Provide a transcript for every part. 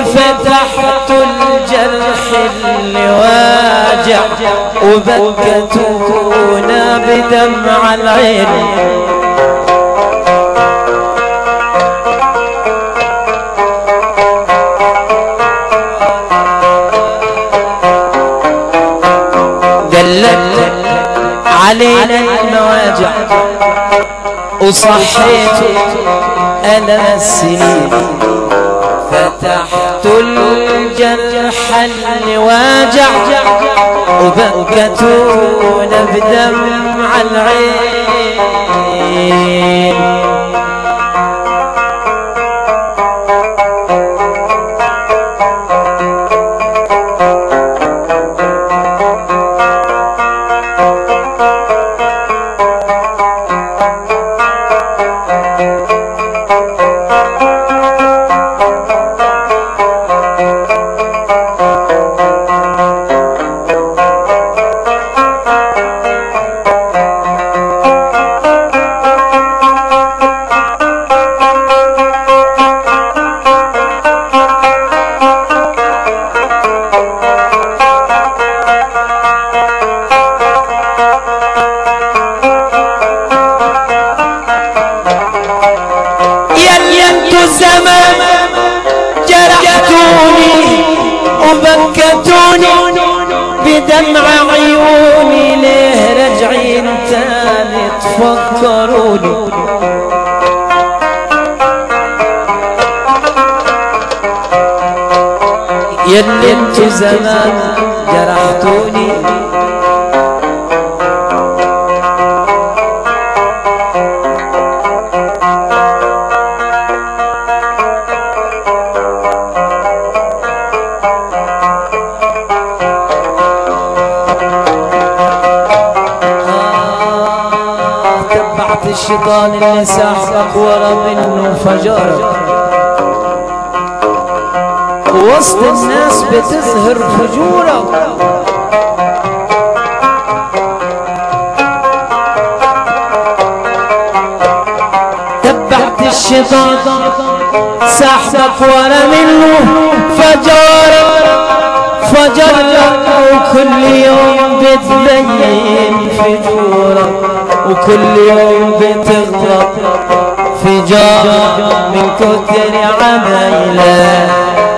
فتحت الجرح اللي واجع وبكتونا بدمع العين قلت علينا المواجع وصحيت ألم السنين فتحت الجرح اللي واجع وبكتون بدمع العين يلي انتو الزمان جرحتوني وبكتوني بدمع عيوني ليه رجعين تاني تفكروني يلي انتو زمان جرحتوني آه، تبعت الشيطان اللي ساحبك ورا منه فجرك وسط الناس بتظهر فجورك تبعت الشيطان ساحبك ورا منه فجرك فجرك وكل يوم بتبين فجورك وكل يوم بتغلط فجارك من كتر عمايلك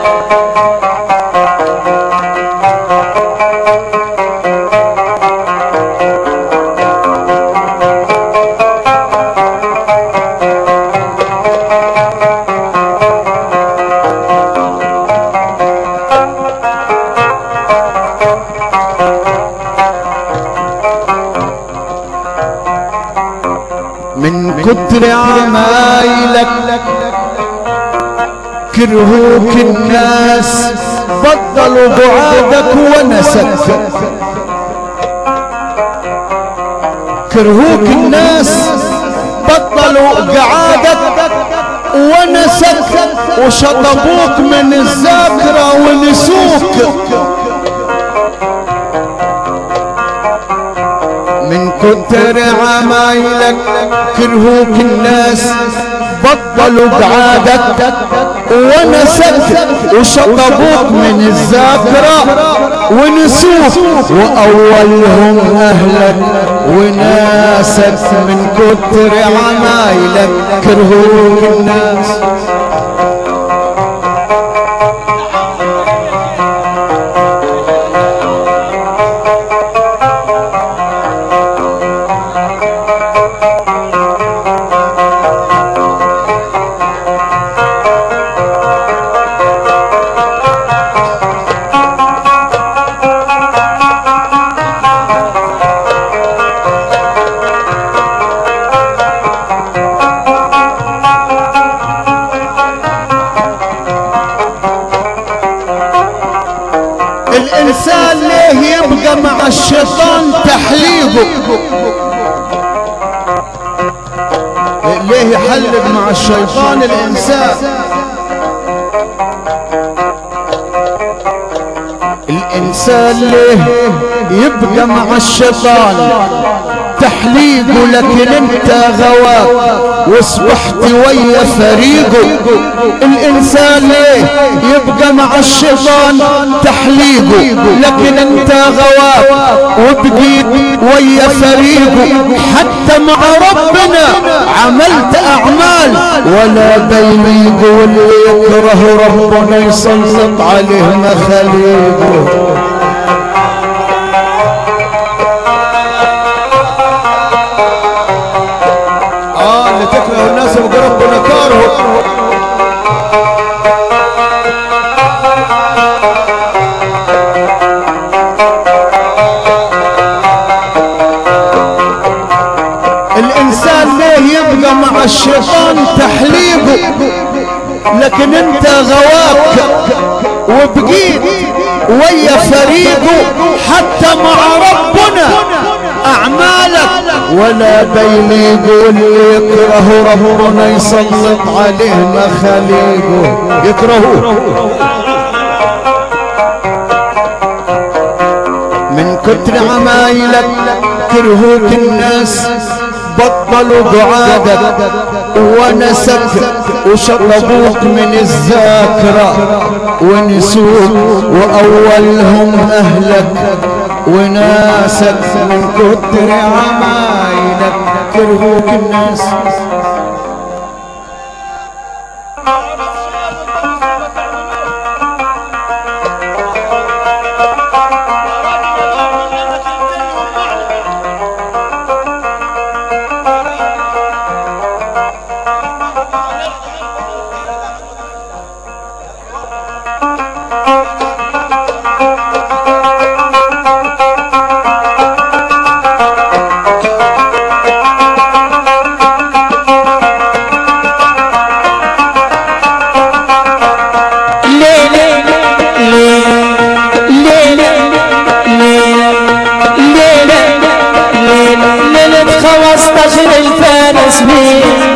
من كتر عمايلك كرهوك الناس بطلوا بعادك ونسك كرهوك الناس بطلوا قعادك ونسك وشطبوك من الذاكرة ونسوك من كتر عمايلك كرهوك الناس بطلوا بعادك ونسك وشطبوك من الذاكرة ونسوك وأولهم أهلك وناسك من كتر عمايلك كرهوك الناس الانسان ليه يبقى مع الشيطان تحليبه ليه يحلب مع الشيطان الانسان الانسان ليه يبقى مع الشيطان تحليقه لكن انت غواك واصبحت ويا فريقه الانسان ليه يبقى مع الشيطان تحليقه لكن انت غواك وبقيت ويا فريقه حتى مع ربنا عملت اعمال ولا بيليق واللي يكره ربنا يسلط عليه مخاليقه اه اللي تكره الناس يبقى ربنا كارهه الانسان ليه يبقى مع الشيطان تحليقه لكن انت غواك وبقيت ويا فريقه حتى مع ربنا اعمالك ولا بيليق واللي يكره ربنا يسلط عليه مخاليقه يكرهوه من كتر عمايلك كرهوك الناس بطلوا قعادك ونسك وشطبوك من الذاكرة ونسوك وأولهم أهلك وناسك من كتر عمايلك كرهوك الناس ليه ليه ليه ليه ليه ليه ليه ليلة خمستاشر الفارس مين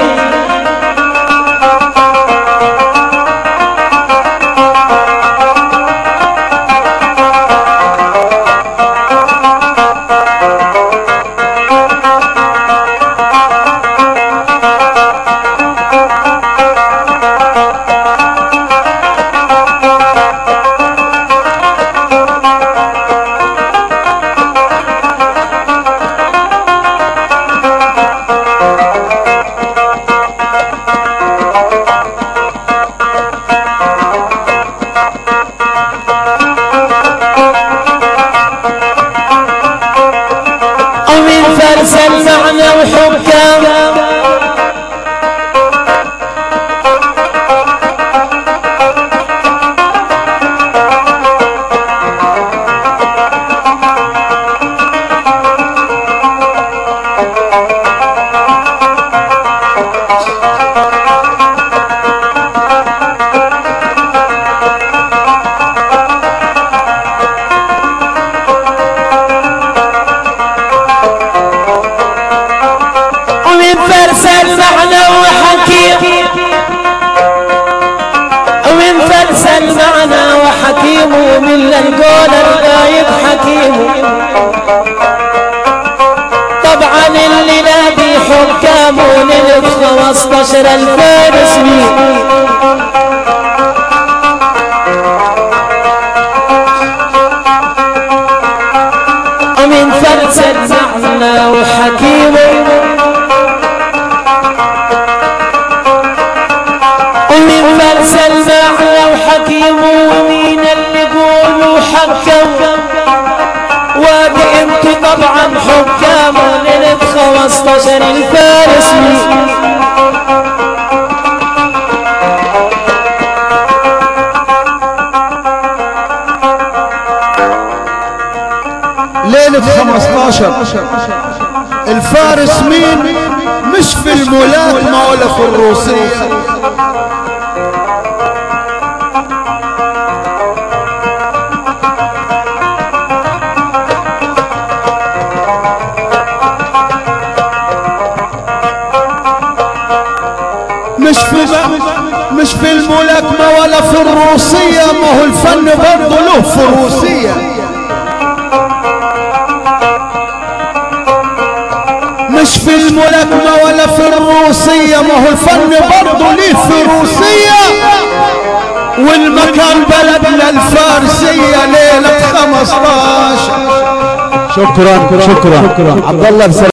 ومن فارس المعنى وحكام ومن فارس المعنى وحكيم ومن فارس المعنى وحكيم ومن القول الغايب حكيم طبعا اللي نادي حكام وليلة 15 الفارس مين ومن فارس المعنى وحكيم ومن فارس المعنى وحكيم ومين اللي يقولوا حكم وبقيمته طبعا حكام ليلة 15 الفارس مين ليلة 15 الفارس مين مش في الملاكمة ولا في الروسية مش في مش في الملاكمة ولا في الروسية ما هو الفن برضه له في الروسية في الملاكمة ولا في الروسية ما هو الفن برضه ليه فروسية والمكان بلدنا الفارسية ليلة 15 شكرا شكرا عبد الله